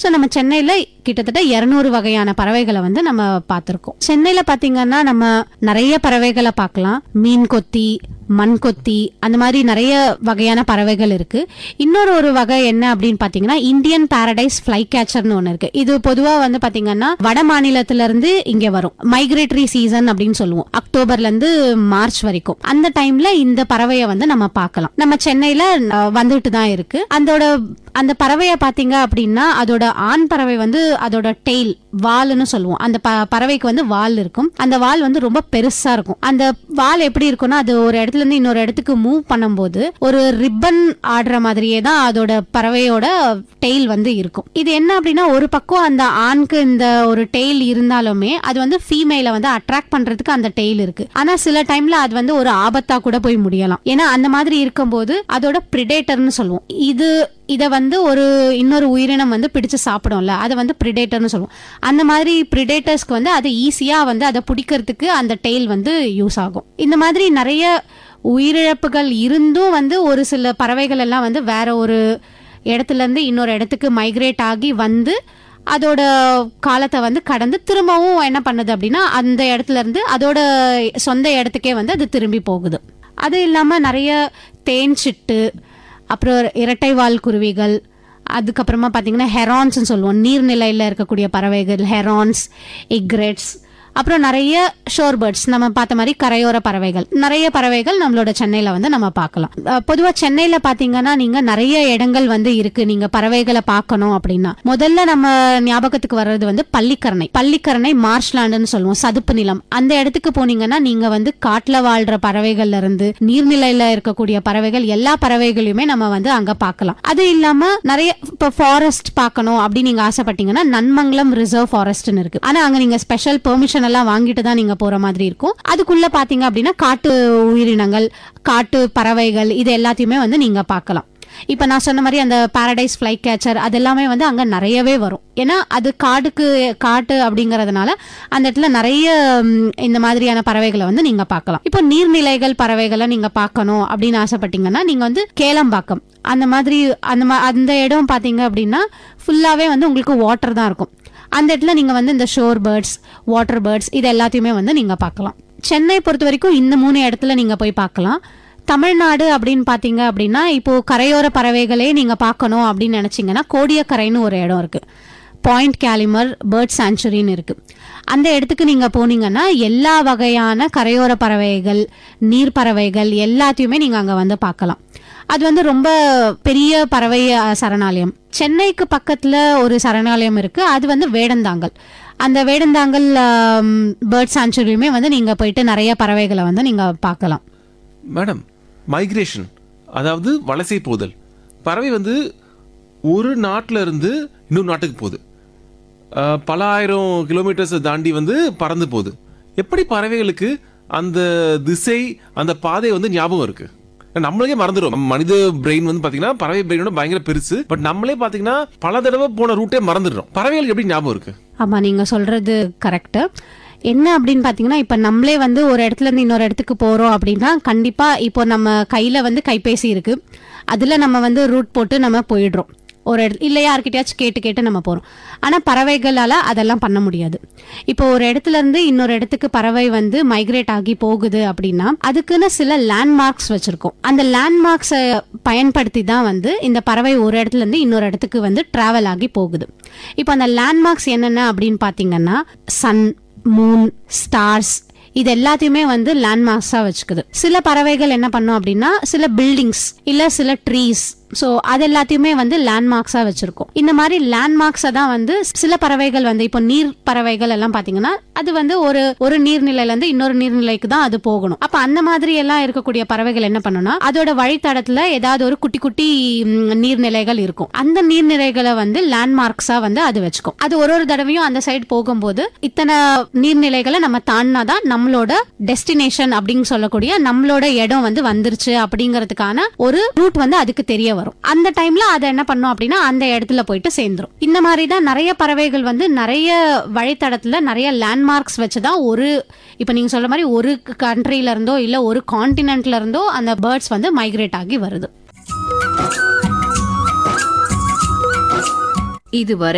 so நம்ம சென்னையில கிட்டத்தட்ட இருநூறு வகையான பறவைகளை வந்து நம்ம பார்த்துருக்கோம் சென்னையில பாத்தீங்கன்னா நம்ம நிறைய பறவைகளை பார்க்கலாம் மீன் கொத்தி மண் கொத்தி அந்த மாதிரி நிறைய வகையான பறவைகள் இருக்கு இன்னொரு ஒரு வகை என்ன அப்படின்னு பாத்தீங்கன்னா இந்தியன் பாரடைஸ் ஃப்ளை கேச்சர்னு ஒன்று இருக்கு இது பொதுவா வந்து பாத்தீங்கன்னா வட மாநிலத்துல இருந்து இங்க வரும் மைக்ரேட்டரி சீசன் அப்படின்னு சொல்லுவோம் அக்டோபர்ல இருந்து மார்ச் வரைக்கும் அந்த டைம்ல இந்த பறவையை வந்து நம்ம பார்க்கலாம் நம்ம சென்னையில அஹ், வந்துட்டு தான் இருக்கு அதோட அந்த பறவையை பாத்தீங்க அப்படின்னா அதோட ஆண் பறவை வந்து அதோட டெய்ல் வால்னு சொல்லுவோம் அந்த ப- பறவைக்கு வந்து வால் இருக்கும் அந்த வால் வந்து ரொம்ப பெருசா இருக்கும் அந்த வால் எப்படி இருக்கும்னா அது ஒரு இடத்துல இருந்து இன்னொரு இடத்துக்கு மூவ் பண்ணும்போது ஒரு ரிப்பன் ஆடுற மாதிரியே தான் அதோட பறவையோட டெய்ல் வந்து இருக்கும் இது என்ன அப்படின்னா ஒரு பக்கம் அந்த ஆண்க்கு இந்த ஒரு டெய்ல் இருந்தாலுமே அது வந்து ஃபீமேல வந்து அட்ராக்ட் பண்றதுக்கு அந்த டெய்ல் இருக்கு ஆனா சில டைம்ல அது வந்து ஒரு ஆபத்தா கூட போய் முடியலாம் ஏன்னா அந்த மாதிரி இருக்கும்போது அதோட பிரிடேட்டர்னு சொல்லுவோம் இது இத வந்து ஒரு இன்னொரு உயிரினம் வந்து பிடிச்சு சாப்பிடும்ல அதை வந்து பிரிடேட்டர்னு சொல்லுவோம் அந்த மாதிரி பிரிடேட்டர்ஸ்க்கு வந்து அது ஈஸியா வந்து அதை பிடிக்கிறதுக்கு அந்த டெய்ல் வந்து யூஸ் ஆகும் இந்த மாதிரி நிறைய உயிரிழப்புகள் இருந்தும் வந்து ஒரு சில பறவைகள் எல்லாம் வந்து வேற ஒரு இடத்துல இருந்து இன்னொரு இடத்துக்கு மைக்ரேட் ஆகி வந்து அதோட காலத்தை வந்து கடந்து திரும்பவும் என்ன பண்ணுது அப்படின்னா அந்த இடத்துல இருந்து அதோட சொந்த இடத்துக்கே வந்து அது திரும்பி போகுது அது இல்லாம நிறைய தேன் சிட்டு அப்புறம் இரட்டைவால் குருவிகள் அதுக்கப்புறமா பார்த்தீங்கன்னா ஹெரான்ஸ்னு சொல்லுவோம் நீர்நிலையில் இருக்கக்கூடிய பறவைகள் ஹெரான்ஸ் இக்ரெட்ஸ் அப்புறம் நிறைய ஷோர் பேர்ட்ஸ் நம்ம பார்த்த மாதிரி கரையோர பறவைகள் நிறைய பறவைகள் நம்மளோட சென்னையில் வந்து நம்ம பார்க்கலாம் பொதுவாக சென்னையில் பார்த்தீங்கன்னா நீங்கள் நிறைய இடங்கள் வந்து இருக்கு நீங்கள் பறவைகளை பார்க்கணும் அப்படின்னா முதல்ல நம்ம ஞாபகத்துக்கு வர்றது வந்து பள்ளிக்கரணை பள்ளிக்கரணை மார்ஷ்லாண்டுன்னு சொல்லுவோம் சதுப்பு நிலம் அந்த இடத்துக்கு போனீங்கன்னா நீங்க வந்து காட்டுல வாழ்ற பறவைகள்ல இருந்து நீர்நிலையில இருக்கக்கூடிய பறவைகள் எல்லா பறவைகளையுமே நம்ம வந்து அங்க பார்க்கலாம் அது இல்லாம நிறைய இப்போ ஃபாரஸ்ட் பார்க்கணும் அப்படின்னு நீங்க ஆசைப்பட்டீங்கன்னா நன்மங்கலம் ரிசர்வ் ஃபாரஸ்ட்னு இருக்கு ஆனா அங்க நீங்க ஸ்பெஷல் பெர்மிஷன் எல்லாம் வாங்கிட்டு தான் நீங்க போற மாதிரி இருக்கும் அதுக்குள்ள பாத்தீங்க அப்படின்னா காட்டு உயிரினங்கள் காட்டு பறவைகள் இது எல்லாத்தையுமே வந்து நீங்க பார்க்கலாம் இப்ப நான் சொன்ன மாதிரி அந்த பாரடைஸ் ஃப்ளை கேச்சர் அது எல்லாமே வந்து அங்க நிறையவே வரும் ஏன்னா அது காடுக்கு காட்டு அப்படிங்கறதுனால அந்த இடத்துல நிறைய ம், இந்த மாதிரியான பறவைகளை வந்து நீங்க பார்க்கலாம் இப்போ நீர்நிலைகள் பறவைகளை நீங்க பார்க்கணும் அப்படின்னு ஆசைப்பட்டீங்கன்னா நீங்க வந்து கேளம்பாக்கம் அந்த மாதிரி அந்த மா- அந்த இடம் பாத்தீங்க அப்படின்னா ஃபுல்லாவே வந்து உங்களுக்கு வாட்டர் தான் இருக்கும் அந்த இடத்துல நீங்க வந்து இந்த ஷோர் பேர்ட்ஸ் வாட்டர் பேர்ட்ஸ் இது எல்லாத்தையுமே வந்து நீங்க பார்க்கலாம் சென்னை பொறுத்த வரைக்கும் இந்த மூணு இடத்துல நீங்க போய் பார்க்கலாம் தமிழ்நாடு அப்படின்னு பாத்தீங்க அப்படின்னா இப்போ கரையோர பறவைகளே நீங்க பார்க்கணும் அப்படின்னு நினைச்சீங்கன்னா கோடியக்கரைன்னு ஒரு இடம் இருக்கு பாயிண்ட் கேலிமர் பேர்ட் சாங்சுரின்னு இருக்கு அந்த இடத்துக்கு நீங்க போனீங்கன்னா எல்லா வகையான கரையோர பறவைகள் நீர் பறவைகள் எல்லாத்தையுமே நீங்க அங்க வந்து பார்க்கலாம் அது வந்து ரொம்ப பெரிய பறவை அஹ், சரணாலயம் சென்னைக்கு பக்கத்துல ஒரு சரணாலயம் இருக்கு அது வந்து வேடந்தாங்கல் அந்த வேடந்தாங்கல் பேர்ட் சாங்சுரியுமே வந்து நீங்க போயிட்டு நிறைய பறவைகளை வந்து நீங்க பார்க்கலாம் மேடம் மைக்ரேஷன் அதாவது வலசை போதல் பறவை வந்து ஒரு நாட்டில் இருந்து இன்னொரு நாட்டுக்கு போகுது அஹ், பல ஆயிரம் கிலோமீட்டர்ஸை தாண்டி வந்து பறந்து போகுது எப்படி பறவைகளுக்கு அந்த திசை அந்த பாதை வந்து ஞாபகம் இருக்கு நம்மளுக்கே மறந்துடும் நம்ம மனித பிரெயின் வந்து பாத்தீங்கன்னா பறவை பிரெயினோட பயங்கர பெருசு பட் நம்மளே பாத்தீங்கன்னா பல தடவை போன ரூட்டே மறந்துடுறோம் பறவைகளுக்கு எப்படி ஞாபகம் இருக்கு ஆமா நீங்க சொல்றது கரெக்ட் என்ன அப்படின்னு பாத்தீங்கன்னா இப்ப நம்மளே வந்து ஒரு இடத்துல இருந்து இன்னொரு இடத்துக்கு போறோம் அப்படின்னா கண்டிப்பா இப்போ நம்ம கையில வந்து கைபேசி இருக்கு அதுல நம்ம வந்து ரூட் போட்டு நம்ம போயிடுறோம் ஒரு இடத்துல இல்லை யார்கிட்டயாச்சும் கேட்டு கேட்டு நம்ம போறோம் ஆனா பறவைகளால அதெல்லாம் பண்ண முடியாது இப்போ ஒரு இடத்துல இருந்து இன்னொரு இடத்துக்கு பறவை வந்து மைக்ரேட் ஆகி போகுது அப்படின்னா அதுக்குன்னு சில லேண்ட்மார்க்ஸ் வச்சிருக்கோம் அந்த லேண்ட்மார்க்ஸை பயன்படுத்தி தான் வந்து இந்த பறவை ஒரு இடத்துல இருந்து இன்னொரு இடத்துக்கு வந்து டிராவல் ஆகி போகுது இப்போ அந்த லேண்ட்மார்க்ஸ் என்னென்ன அப்படின்னு பார்த்தீங்கன்னா சன் மூன் ஸ்டார்ஸ் இது எல்லாத்தையுமே வந்து லேண்ட்மார்க்ஸா வச்சுக்குது சில பறவைகள் என்ன பண்ணும் அப்படின்னா சில பில்டிங்ஸ் இல்ல சில ட்ரீஸ் ஸோ அது எல்லாத்தையுமே வந்து லேண்ட்மார்க்ஸா வச்சிருக்கோம் இந்த மாதிரி லேண்ட்மார்க்ஸை தான் வந்து சில பறவைகள் வந்து இப்போ நீர் பறவைகள் எல்லாம் பாத்தீங்கன்னா அது வந்து ஒரு ஒரு நீர்நிலையில இருந்து இன்னொரு நீர்நிலைக்கு தான் அது போகணும் அப்ப அந்த மாதிரி எல்லாம் இருக்கக்கூடிய பறவைகள் என்ன பண்ணும்னா அதோட வழித்தடத்துல ஏதாவது ஒரு குட்டி குட்டி ம், நீர்நிலைகள் இருக்கும் அந்த நீர்நிலைகளை வந்து லேண்ட்மார்க்ஸா வந்து அது வச்சுக்கும் அது ஒரு ஒரு தடவையும் அந்த சைடு போகும்போது இத்தனை நீர்நிலைகளை நம்ம தாண்டினாதான் நம்மளோட டெஸ்டினேஷன் அப்படின்னு சொல்லக்கூடிய நம்மளோட இடம் வந்து வந்துருச்சு அப்படிங்கறதுக்கான ஒரு ரூட் வந்து அதுக்கு தெரிய வரும் அந்த டைம்ல அதை என்ன பண்ணும் அப்படின்னா அந்த இடத்துல போயிட்டு சேர்ந்துரும் இந்த மாதிரி தான் நிறைய பறவைகள் வந்து நிறைய வழித்தடத்துல நிறைய லேண்ட்மார்க்ஸ் வச்சுதான் ஒரு இப்போ நீங்க சொல்ற மாதிரி ஒரு கண்ட்ரில இருந்தோ இல்ல ஒரு காண்டினென்ட்ல இருந்தோ அந்த பேர்ட்ஸ் வந்து மைக்ரேட் ஆகி வருது இதுவரை